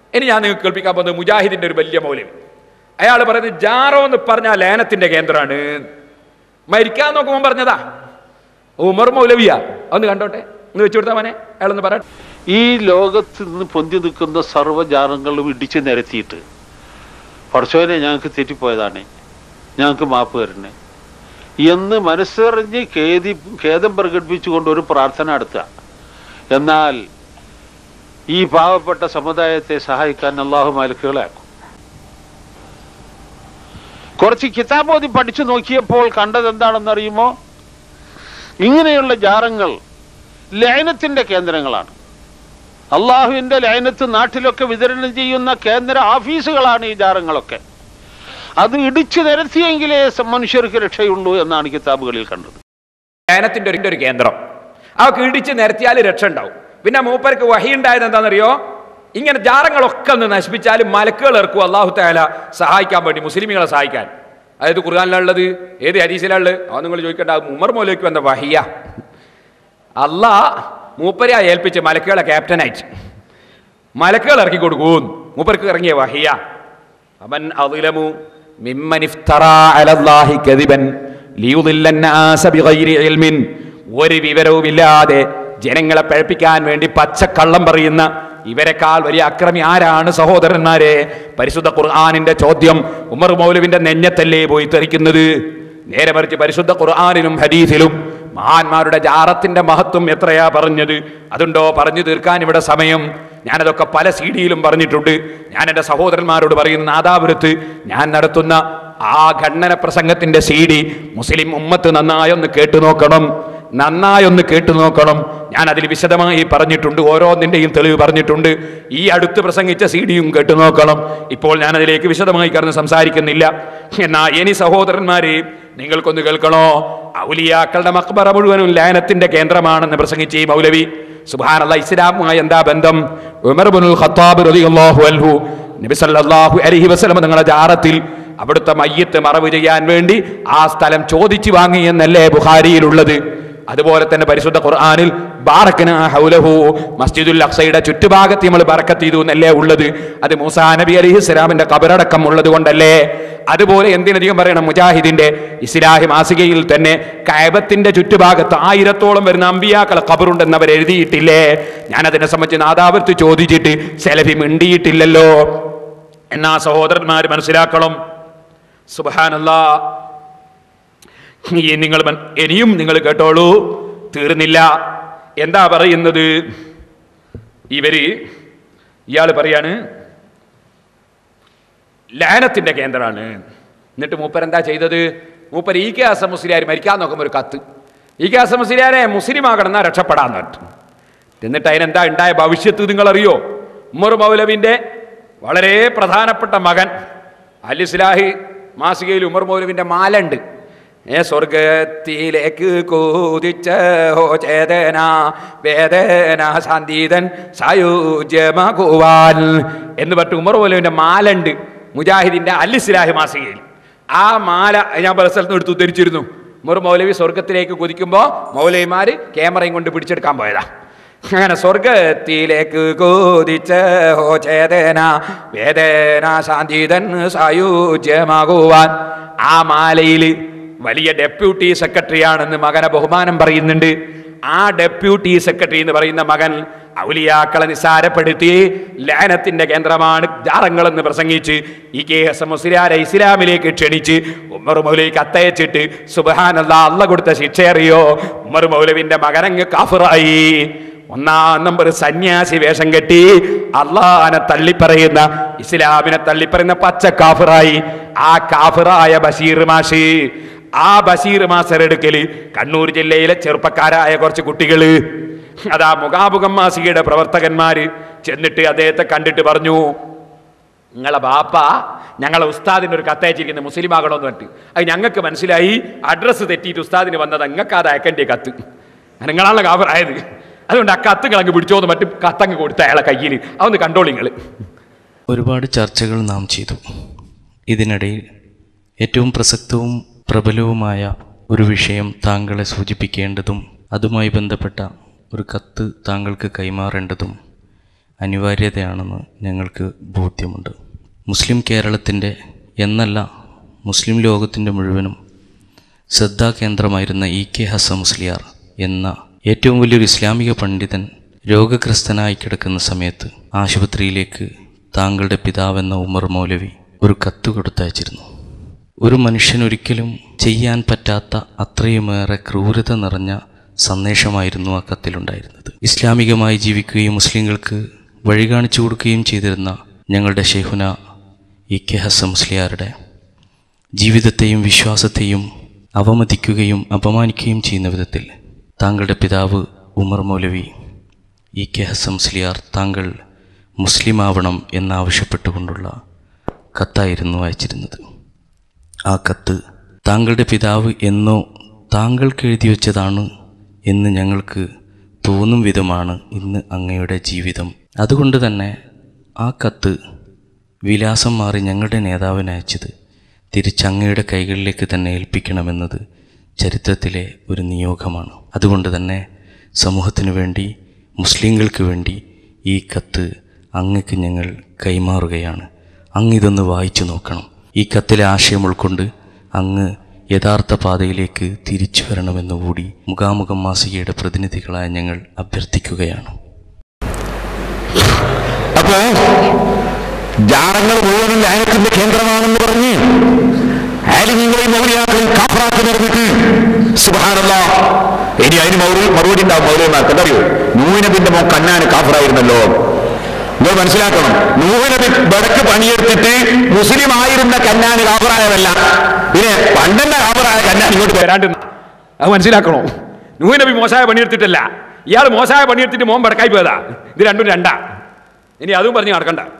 ഇനി ഞാൻ നിങ്ങൾക്ക് കേൾപ്പിക്കാൻ പോകുന്നത് മുജാഹിദിന്റെ ഒരു വലിയ മൗല്യം അയാൾ പറയുന്നത് ജാറോ എന്ന് പറഞ്ഞാൽ ലേനത്തിന്റെ കേന്ദ്രമാണ് മരിക്കാൻ നോക്കുമ്പോൾ പറഞ്ഞതാ ഉമർ മൗലവിയ ഒന്ന് കണ്ടോട്ടെ ഒന്ന് വെച്ചു കൊടുത്താ മോനെ അയാളൊന്ന് പറ ഈ ലോകത്ത് നിന്ന് പൊന്തി നിൽക്കുന്ന സർവ്വജാലങ്ങളും ഇടിച്ചു നിരത്തിയിട്ട് പഠിച്ചവനെ ഞങ്ങൾക്ക് തെറ്റിപ്പോയതാണ് ഞങ്ങൾക്ക് മാപ്പ് തരണേ എന്ന് മനസ്സറിഞ്ഞ് ഖേദി ഖേദം പ്രകടിപ്പിച്ചുകൊണ്ട് ഒരു പ്രാർത്ഥന നടത്തുക എന്നാൽ ഈ പാവപ്പെട്ട സമുദായത്തെ സഹായിക്കാൻ അള്ളാഹു മാലിക്കുകളാക്കും കുറച്ച് കിതാബോധി പഠിച്ചു നോക്കിയപ്പോൾ കണ്ടത് എന്താണെന്നറിയുമോ ഇങ്ങനെയുള്ള ജാറങ്ങൾ ലയനത്തിന്റെ കേന്ദ്രങ്ങളാണ് അള്ളാഹുവിന്റെ ലയനത്ത് നാട്ടിലൊക്കെ വിതരണം ചെയ്യുന്ന കേന്ദ്ര ഓഫീസുകളാണ് ഈ ജാറങ്ങളൊക്കെ അത് ഇടിച്ചു നിരത്തിയെങ്കിലേ സ- മനുഷ്യർക്ക് രക്ഷയുള്ളൂ എന്നാണ് കിതാബുകളിൽ കണ്ടത് ലേനത്തിന്റെ ഒരു ഒരു കേന്ദ്രം ആ ഇടിച്ച് നിരത്തിയാൽ രക്ഷ ഉണ്ടാവും പിന്നെ മൂപ്പർക്ക് വഹി ഉണ്ടായത് എന്താണെന്നറിയോ ഇങ്ങനെ ജാറങ്ങളൊക്കെ ഒന്ന് നശിപ്പിച്ചാലും മലക്കുകൾ ഇറക്കും അള്ളാഹു താല സഹായിക്കാൻ വേണ്ടി മുസ്ലിമുകളെ സഹായിക്കാൻ അതായത് ഖുർആാനിലുള്ളത് ഏത് ഹരീസിലുള്ളത് അത് നിങ്ങൾ ചോദിക്കേണ്ട അത് ഉമർ മൗലയ്ക്ക് വന്ന വഹിയ അല്ലാ മൂപ്പരെ ഏൽപ്പിച്ച് മലക്കുകളെ ക്യാപ്റ്റനായിട്ട് മലക്കുകൾ ഇറക്കി കൊടുക്കും മൂപ്പർക്ക് ഇറങ്ങിയ വഹിയ അവൻ അതിലമു മിമ്മൻ ഇഫ്തറാ അലല്ലാഹി കദിബൻ ലിയുദില്ല الناس ബിഗൈരി ഇൽമിൻ ഒരു വിവരവുമില്ലാതെ ജനങ്ങളെ പഴപ്പിക്കാൻ വേണ്ടി പച്ചക്കള്ളം പറയുന്ന ഇവരെക്കാൾ വലിയ അക്രമി ആരാണ് സഹോദരന്മാരെ പരിശുദ്ധ ഖുർആാനിന്റെ ചോദ്യം ഉമർ മൗലവിന്റെ നെഞ്ഞത്തല്ലേ പോയി തെറിക്കുന്നത് നേരെ മറിച്ച് പരിശുദ്ധ ഖുർആാനിലും ഹദീസിലും മഹാന്മാരുടെ ജാറത്തിന്റെ മഹത്വം എത്രയാ പറഞ്ഞത് അതുണ്ടോ പറഞ്ഞു തീർക്കാൻ ഇവിടെ സമയം ഞാനതൊക്കെ പല സി ഡിയിലും പറഞ്ഞിട്ടുണ്ട് ഞാൻ എൻ്റെ സഹോദരന്മാരോട് പറയുന്ന നാദാപുരത്ത് ഞാൻ നടത്തുന്ന ആ ഖണ്ഡന പ്രസംഗത്തിന്റെ സി ഡി മുസ്ലിം ഉമ്മത്ത് നന്നായൊന്ന് കേട്ടു നോക്കണം നന്നായൊന്ന് കേട്ടു നോക്കണം ഞാൻ അതിൽ വിശദമായി പറഞ്ഞിട്ടുണ്ട് ഓരോന്നിൻ്റെയും തെളിവ് പറഞ്ഞിട്ടുണ്ട് ഈ അടുത്ത് പ്രസംഗിച്ച സി ഡിയും കേട്ടു നോക്കണം ഇപ്പോൾ ഞാൻ അതിലേക്ക് വിശദമായി കടന്ന് സംസാരിക്കുന്നില്ല എന്നാ ഇനി സഹോദരന്മാരെ നിങ്ങൾക്കൊന്ന് കേൾക്കണോ ഔലിയാക്കളുടെ മക്ബറ മുഴുവനും ലാനത്തിന്റെ കേന്ദ്രമാണെന്ന് പ്രസംഗിച്ച ഈ മൗലവി സുബാനല്ല ഇസ്ലാമുമായി എന്താ ബന്ധം ഉമർ ബിനുൽ ഖത്താബ് റളിയല്ലാഹു അൻഹു നബി സല്ലല്ലാഹു അലൈഹി വസല്ലം നിങ്ങളുടെ ജാറത്തിൽ അവിടുത്തെ മയ്യത്ത് മറവ് ചെയ്യാൻ വേണ്ടി ആ സ്ഥലം ചോദിച്ചു വാങ്ങി എന്നല്ലേ ബുഖാരിയിലുള്ളത് അതുപോലെ തന്നെ പരിശുദ്ധ ഖുർആനിൽ ബാറക്കന ഹൗലഹു മസ്ജിദുൽ അക്സയുടെ ചുറ്റുഭാഗത്ത് നമ്മൾ ബറക്കത്ത് ചെയ്തു എന്നല്ലേ ഉള്ളത് അത് മൂസാ നബി അലൈഹി ഇസ്ലാമിന്റെ കബറടക്കം ഉള്ളത് കൊണ്ടല്ലേ അതുപോലെ എന്തിനധികം പറയണം മുജാഹിദിന്റെ ഇസ്ലാഹി മാസികയിൽ തന്നെ കയബത്തിന്റെ ചുറ്റുഭാഗത്ത് ആയിരത്തോളം വരുന്ന അമ്പിയാക്കളെ കബറുണ്ടെന്ന് അവർ എഴുതിയിട്ടില്ലേ ഞാൻ അതിനെ സംബന്ധിച്ച് നാദാപുരത്ത് ചോദിച്ചിട്ട് സെലഫി മിണ്ടിയിട്ടില്ലല്ലോ എന്നാ സഹോദരന്മാർ മനസ്സിലാക്കണം സുബാനല്ലാ ഈ നിങ്ങൾ മൻ- ഇനിയും നിങ്ങൾ കേട്ടോളൂ തീർന്നില്ല എന്താ പറയുന്നത് ഇവര് ഇയാൾ പറയാണ് ലാനത്തിന്റെ കേന്ദ്രമാണ് എന്നിട്ട് മൂപ്പർ എന്താ ചെയ്തത് മൂപ്പർ ഈ കെ അസം മുസ്ലിയാർ മരിക്കാൻ നോക്കുമ്പോൾ ഒരു കത്ത് ഈ കെ അസം മുസ്ലിയാരെ മുസ്ലിം ആകണം എന്നാ രക്ഷപ്പെടാന്ന് പറഞ്ഞു എന്നിട്ട് അതിനെന്താ ഉണ്ടായ ഭവിഷ്യത്ത് നിങ്ങൾ അറിയോ ഉമർ മൗലവിന്റെ വളരെ പ്രധാനപ്പെട്ട മകൻ അൽ ഇസ്ലാഹി മാസികയിൽ ഉമർ മൗലവിന്റെ മാലുണ്ട് ഏ സ്വർഗത്തിലേക്ക് കൂതിച്ച ഹോ ചേതന വേദന ശാന്തീതൻ സായുജ്യമാകുവാൻ എന്ന് പറഞ്ഞിട്ട് ഉമർ മൗലവിന്റെ മാലുണ്ട് മുജാഹിദിന്റെ അൽ ഇസ്ലാഹി മാസികയിൽ ആ മാല ഞാൻ പല സ്ഥലത്തും എടുത്ത് ഉദ്ധരിച്ചിരുന്നു ഉമർ മൗലവി സ്വർഗത്തിലേക്ക് കുതിക്കുമ്പോൾ മൗലവിമാര് ക്യാമറയും കൊണ്ട് പിടിച്ചെടുക്കാൻ പോയതാ അങ്ങനെ സ്വർഗത്തിലേക്ക് കോതിച്ച ഹോ ചേതന വേദന ശാന്തിതൻ സായുജ്യമാകുവാൻ ആ മാലയിൽ വലിയ ഡെപ്യൂട്ടി സെക്രട്ടറിയാണെന്ന് മകനെ ബഹുമാനം പറയുന്നുണ്ട് ആ ഡെപ്യൂട്ടി സെക്രട്ടറി എന്ന് പറയുന്ന മകൻ ഔലിയാക്കളെ നിസ്സാരപ്പെടുത്തി ലാനത്തിന്റെ കേന്ദ്രമാണ് ജാറങ്ങളെന്ന് പ്രസംഗിച്ച് ഈ കെ എസ് മുസ്ലിയാരെ ഇസ്ലാമിലേക്ക് ക്ഷണിച്ച് ഉമർ മൗലവിക്ക് അത്തയച്ചിട്ട് സുബഹാനല്ല അള്ള കൊടുത്ത ശിക്ഷ അറിയോ ഉമർ മൗലവിന്റെ മകനങ്ങ് കാഫിറായി ഒന്നാം നമ്പർ സന്യാസി വേഷം കെട്ടി അള്ളാനെ തള്ളിപ്പറയുന്ന ഇസ്ലാമിനെ തള്ളിപ്പറയുന്ന പച്ച കാഫിറായി ആ കാഫിറായ ബഷീർ മാഷി ആ ബഷീർ മാസ്റ്റർ എടുക്കല് കണ്ണൂർ ജില്ലയിലെ ചെറുപ്പക്കാരായ കുറച്ച് കുട്ടികള് അതാ മുഖാമുഖം മാസികയുടെ പ്രവർത്തകന്മാര് ചെന്നിട്ട് അദ്ദേഹത്തെ കണ്ടിട്ട് പറഞ്ഞു നിങ്ങളെ ബാപ്പ ഞങ്ങളെ ഉസ്താദിന് ഒരു കത്തയച്ചിരിക്കുന്നത് മുസ്ലിം ആകണമെന്ന് പറഞ്ഞിട്ട് അത് ഞങ്ങൾക്ക് മനസ്സിലായി അഡ്രസ്സ് തെറ്റിയിട്ട് ഉസ്താദിന് വന്നത് നിങ്ങൾക്ക് അത് അയക്കേണ്ട കത്ത് നിങ്ങളാണല്ലോ കാവറായത് അതുകൊണ്ട് ആ കത്ത് കിളങ്ങ് പിടിച്ചോന്ന് മറ്റും കത്തങ്ങ് കൊടുത്ത അയാളെ കയ്യിൽ അതൊന്ന് കണ്ടോളി നിങ്ങൾ ഒരുപാട് ചർച്ചകൾ നാം ചെയ്തു ഇതിനിടയിൽ ഏറ്റവും പ്രസക്തവും പ്രബലവുമായ ഒരു വിഷയം താങ്കളെ സൂചിപ്പിക്കേണ്ടതും അതുമായി ബന്ധപ്പെട്ട ഒരു കത്ത് താങ്കൾക്ക് കൈമാറേണ്ടതും അനിവാര്യതയാണെന്ന് ഞങ്ങൾക്ക് ബോധ്യമുണ്ട് മുസ്ലിം കേരളത്തിൻ്റെ എന്നല്ല മുസ്ലിം ലോകത്തിൻ്റെ മുഴുവനും ശ്രദ്ധാകേന്ദ്രമായിരുന്ന ഇ കെ ഹസ മുസ്ലിയാർ എന്ന ഏറ്റവും വലിയൊരു ഇസ്ലാമിക പണ്ഡിതൻ രോഗഗ്രസ്തനായി കിടക്കുന്ന സമയത്ത് ആശുപത്രിയിലേക്ക് താങ്കളുടെ പിതാവെന്ന ഉമർ മൗലവി ഒരു കത്ത് കൊടുത്തയച്ചിരുന്നു ഒരു മനുഷ്യനൊരിക്കലും ചെയ്യാൻ പറ്റാത്ത അത്രയുമേറെ ക്രൂരത നിറഞ്ഞ സന്ദേശമായിരുന്നു ആ കത്തിലുണ്ടായിരുന്നത് ഇസ്ലാമികമായി ജീവിക്കുകയും മുസ്ലിങ്ങൾക്ക് വഴി കാണിച്ചു കൊടുക്കുകയും ചെയ്തിരുന്ന ഞങ്ങളുടെ ഷെയ്ഹുന ഇ കെ ഹസ മുസ്ലിയാരുടെ ജീവിതത്തെയും വിശ്വാസത്തെയും അവമതിക്കുകയും അപമാനിക്കുകയും ചെയ്യുന്ന വിധത്തിൽ താങ്കളുടെ പിതാവ് ഉമർ മൗലവി ഇ കെ ഹസം സ്ലിയാർ താങ്കൾ മുസ്ലിമാവണം എന്നാവശ്യപ്പെട്ടുകൊണ്ടുള്ള കത്തായിരുന്നു അയച്ചിരുന്നത് ആ കത്ത് താങ്കളുടെ പിതാവ് എന്നോ താങ്കൾക്ക് എഴുതി വച്ചതാണ് എന്ന് ഞങ്ങൾക്ക് തോന്നും വിധമാണ് ഇന്ന് അങ്ങയുടെ ജീവിതം അതുകൊണ്ട് തന്നെ ആ കത്ത് വിലാസം മാറി ഞങ്ങളുടെ നേതാവിന് അയച്ചത് തിരിച്ചങ്ങയുടെ കൈകളിലേക്ക് തന്നെ ഏൽപ്പിക്കണമെന്നത് ചരിത്രത്തിലെ ഒരു നിയോഗമാണ് അതുകൊണ്ട് തന്നെ സമൂഹത്തിനു വേണ്ടി മുസ്ലിങ്ങൾക്ക് വേണ്ടി ഈ കത്ത് അങ്ങക്ക് ഞങ്ങൾ കൈമാറുകയാണ് അങ്ങ് ഇതൊന്ന് വായിച്ചു നോക്കണം ഈ കത്തിലെ ആശയം ഉൾക്കൊണ്ട് അങ്ങ് യഥാർത്ഥ പാതയിലേക്ക് തിരിച്ചു വരണമെന്നുകൂടി മുഖാമുഖം മാസികയുടെ പ്രതിനിധികളായ ഞങ്ങൾ അഭ്യർത്ഥിക്കുകയാണ് അപ്പോ ജാറങ്ങൾ മുഴുവനും ലായത്തിന്റെ കേന്ദ്രമാണെന്ന് പറഞ്ഞ് ആലിമീങ്ങളെയും മൗലിയാക്കളും കാഫറാക്കി നിർമ്മിട്ട് സുബാനല്ല ഇനി അതിന് മൗറി മറുപടി ഉണ്ടാവും മൗലിയമാർക്ക് എന്തറിയോ നൂനബിന്റെ മോൻ കണ്ണാന് കാഫറായിരുന്നല്ലോ നിങ്ങൾ മനസ്സിലാക്കണം നൂഹനബി വടക്ക് പണിയെടുത്തിട്ട് മുസ്ലിം ആയിരുന്ന കന്നാന് കാഫറായതല്ല പിന്നെ പണ്ടന്റെ കാഫറായ കന്നാൻ ഇങ്ങോട്ട് വരാൻ വരാണ്ട് അത് മനസ്സിലാക്കണോ നൂഹ് നബി മോശമായ പണിയെടുത്തിട്ടല്ല ഇയാൾ മോശമായ പണിയെടുത്തിട്ട് മോൻ ബടക്കായി പോയതാ ഇത് രണ്ടും രണ്ടാ ഇനി അതും പറഞ്ഞ് നടക്കണ്ട